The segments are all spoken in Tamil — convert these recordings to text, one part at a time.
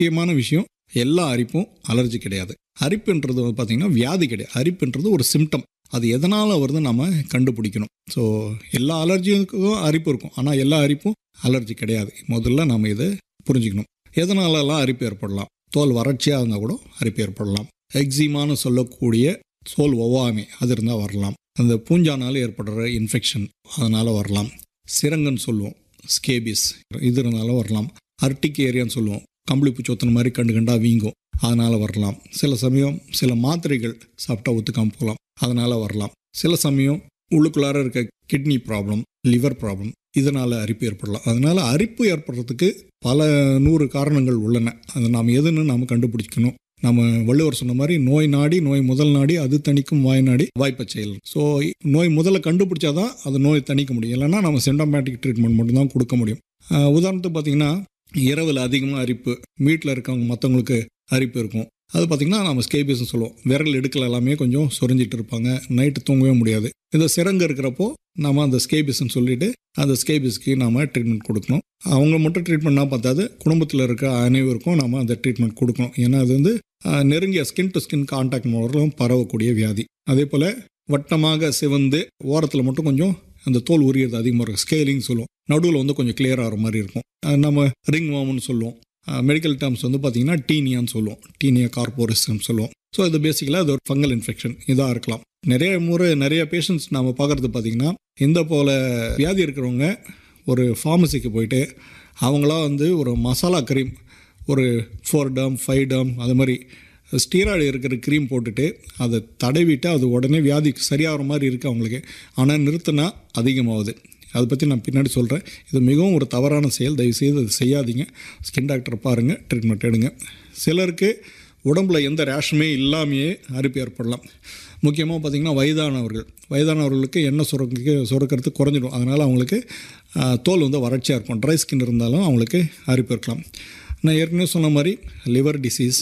முக்கியமான விஷயம் எல்லா அரிப்பும் அலர்ஜி கிடையாது அரிப்புன்றது வந்து பார்த்தீங்கன்னா வியாதி கிடையாது அரிப்புன்றது ஒரு சிம்டம் அது எதனால் வருது நம்ம கண்டுபிடிக்கணும் ஸோ எல்லா அலர்ஜிக்கும் அரிப்பு இருக்கும் ஆனால் எல்லா அரிப்பும் அலர்ஜி கிடையாது முதல்ல நம்ம இதை புரிஞ்சுக்கணும் எதனாலலாம் அரிப்பு ஏற்படலாம் தோல் வறட்சியாக இருந்தால் கூட அரிப்பு ஏற்படலாம் எக்ஸிமான்னு சொல்லக்கூடிய தோல் ஒவ்வாமை அது இருந்தால் வரலாம் அந்த பூஞ்சானால் ஏற்படுற இன்ஃபெக்ஷன் அதனால் வரலாம் சிரங்கன்னு சொல்லுவோம் ஸ்கேபிஸ் இது இருந்தாலும் வரலாம் அர்டிக் ஏரியான்னு சொல்லுவோம் கம்பளி பூச்சி ஒத்தன மாதிரி கண்டு கண்டா வீங்கும் அதனால் வரலாம் சில சமயம் சில மாத்திரைகள் சாப்பிட்டா ஒத்துக்காமல் போகலாம் அதனால் வரலாம் சில சமயம் உள்ளுக்குள்ளார இருக்க கிட்னி ப்ராப்ளம் லிவர் ப்ராப்ளம் இதனால் அரிப்பு ஏற்படலாம் அதனால் அரிப்பு ஏற்படுறதுக்கு பல நூறு காரணங்கள் உள்ளன அதை நாம் எதுன்னு நாம் கண்டுபிடிக்கணும் நம்ம வள்ளுவர் சொன்ன மாதிரி நோய் நாடி நோய் முதல் நாடி அது தணிக்கும் வாய் நாடி வாய்ப்பை செயல் ஸோ நோய் முதல்ல கண்டுபிடிச்சாதான் அது நோய் தணிக்க முடியும் இல்லைன்னா நம்ம சிம்டமேட்டிக் ட்ரீட்மெண்ட் மட்டும்தான் கொடுக்க முடியும் ஆஹ் உதாரணத்துக்கு பார்த்தீங்கன்னா இரவில் அதிகமாக அரிப்பு வீட்டில் இருக்கவங்க மற்றவங்களுக்கு அரிப்பு இருக்கும் அது பார்த்திங்கன்னா நம்ம ஸ்கேபிஸ்னு சொல்லுவோம் விரல் இடுக்கல எல்லாமே கொஞ்சம் சொரிஞ்சிட்டு இருப்பாங்க நைட்டு தூங்கவே முடியாது இந்த சிரங்கு இருக்கிறப்போ நம்ம அந்த ஸ்கேபிஸ்ன்னு சொல்லிட்டு அந்த ஸ்கேபிஸ்க்கு நாம ட்ரீட்மெண்ட் கொடுக்கணும் அவங்க மட்டும் ட்ரீட்மெண்ட்னா பார்த்தாது குடும்பத்தில் இருக்க அனைவருக்கும் நம்ம அந்த ட்ரீட்மெண்ட் கொடுக்கணும் ஏன்னா அது வந்து ஆஹ், நெருங்கிய ஸ்கின் டு ஸ்கின் கான்டாக்ட் மூலம் பரவக்கூடிய வியாதி அதே போல் வட்டமாக சிவந்து ஓரத்தில் மட்டும் கொஞ்சம் அந்த தோல் உரியது அதிகமாக இருக்கும் ஸ்கேலிங் சொல்லுவோம் நடுவில் வந்து கொஞ்சம் கிளியர் ஆகிற மாதிரி இருக்கும் ஆஹ், நம்ம ரிங் வாம்னு சொல்லுவோம் மெடிக்கல் டேர்ம்ஸ் வந்து பார்த்தீங்கன்னா டீனியான்னு சொல்லுவோம் டீனியா கார்போரிசம் சொல்லுவோம் ஸோ இது பேசிக்கலாக அது ஒரு ஃபங்கல் இன்ஃபெக்ஷன் இதாக இருக்கலாம் நிறைய முறை நிறைய பேஷண்ட்ஸ் நம்ம பார்க்குறது பார்த்தீங்கன்னா இந்த போல் வியாதி இருக்கிறவங்க ஒரு ஃபார்மசிக்கு போயிட்டு அவங்களா வந்து ஒரு மசாலா க்ரீம் ஒரு ஃபோர் டம் ஃபைவ் டம் அது மாதிரி ஸ்டீராய்டு இருக்கிற க்ரீம் போட்டுட்டு அதை தடவிட்டு அது உடனே வியாதிக்கு சரியாகிற மாதிரி இருக்குது அவங்களுக்கு ஆனால் நிறுத்தினா அதிகமாகுது அதை பற்றி நான் பின்னாடி சொல்கிறேன் இது மிகவும் ஒரு தவறான செயல் தயவுசெய்து அது செய்யாதீங்க ஸ்கின் டாக்டரை பாருங்கள் ட்ரீட்மெண்ட் எடுங்க சிலருக்கு உடம்புல எந்த ரேஷனுமே இல்லாமையே அரிப்பு ஏற்படலாம் முக்கியமாக பார்த்திங்கன்னா வயதானவர்கள் வயதானவர்களுக்கு எண்ணெய் சுரக்க சுரக்கிறது குறைஞ்சிடும் அதனால் அவங்களுக்கு ஆஹ், தோல் வந்து வறட்சியாக இருக்கும் ட்ரை ஸ்கின் இருந்தாலும் அவங்களுக்கு அரிப்பு இருக்கலாம் நான் ஏற்கனவே சொன்ன மாதிரி liver disease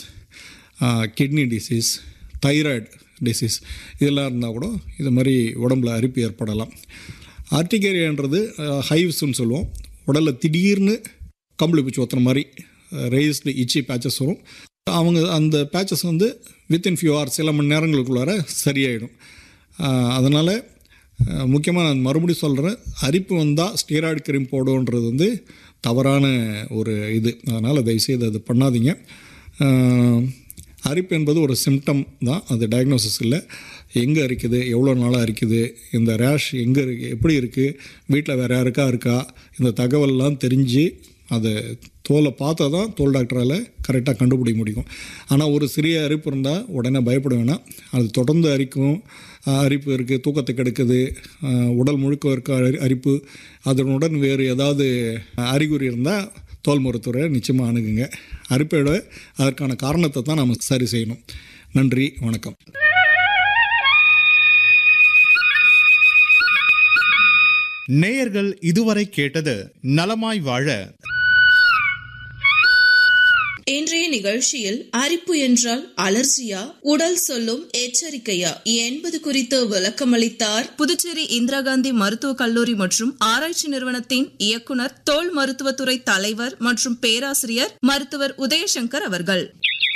kidney disease thyroid disease இதெல்லாம் இருந்தால் கூட இது மாதிரி உடம்புல அரிப்பு ஏற்படலாம் ஆர்டிகேரியான்றது ஹைவ்ஸ்னு சொல்லுவோம் உடலில் திடீர்னு கம்பளி பூச்சி ஒத்துற மாதிரி ரெய்ஸ்டு இச்சி பேச்சஸ் வரும் அவங்க அந்த பேச்சஸ் வந்து வித்தின் ஃபியூ ஹவர்ஸ் சில மணி நேரங்களுக்குள்ளார சரியாயிடும் அதனால் முக்கியமாக நான் மறுபடியும் சொல்கிறேன் அரிப்பு வந்தால் ஸ்டீராய்டு கிரீம் போடுன்றது வந்து தவறான ஒரு இது அதனால் தயவுசெய்து அது பண்ணாதீங்க ஆஹ், அரிப்பு என்பது ஒரு சிம்டம் தான் அது டயக்னோசிஸ் இல்லை எங்கே இருக்குது எவ்வளோ நாளாக இருக்குது இந்த ரேஷ் எங்கே இருக்கு எப்படி இருக்குது வீட்டில் வேறு யாருக்கா இருக்கா இந்த தகவல்லாம் தெரிஞ்சு அதை தோலை பார்த்தா தான் தோல் டாக்டரால் கரெக்டாக கண்டுபிடிக்க முடியும் ஆனால் ஒரு சிறிய அரிப்பு இருந்தால் உடனே பயப்பட வேணாம் அது தொடர்ந்து அரிக்கும் ஆஹ், அரிப்பு இருக்குது தூக்கத்தை கெடுக்குது ஆஹ், உடல் முழுக்க இருக்க அரி- அரிப்பு அதனுடன் வேறு ஏதாவது அறிகுறி இருந்தால் தோல் மருத்துவரை நிச்சயமாக அணுகுங்க அரிப்போட அதற்கான காரணத்தை தான் நம்ம சரி செய்யணும் நன்றி வணக்கம் நேயர்கள் இதுவரை கேட்டது நலமாய் வாழ இன்றைய நிகழ்ச்சியில் அரிப்பு என்றால் அலர்ஜியா உடல் சொல்லும் எச்சரிக்கையா என்பது குறித்து விளக்கமளித்தார் புதுச்சேரி இந்திரா காந்தி மருத்துவக் கல்லூரி மற்றும் ஆராய்ச்சி நிறுவனத்தின் இயக்குனர் தோல் மருத்துவத்துறை தலைவர் மற்றும் பேராசிரியர் மருத்துவர் உதயசங்கர் அவர்கள்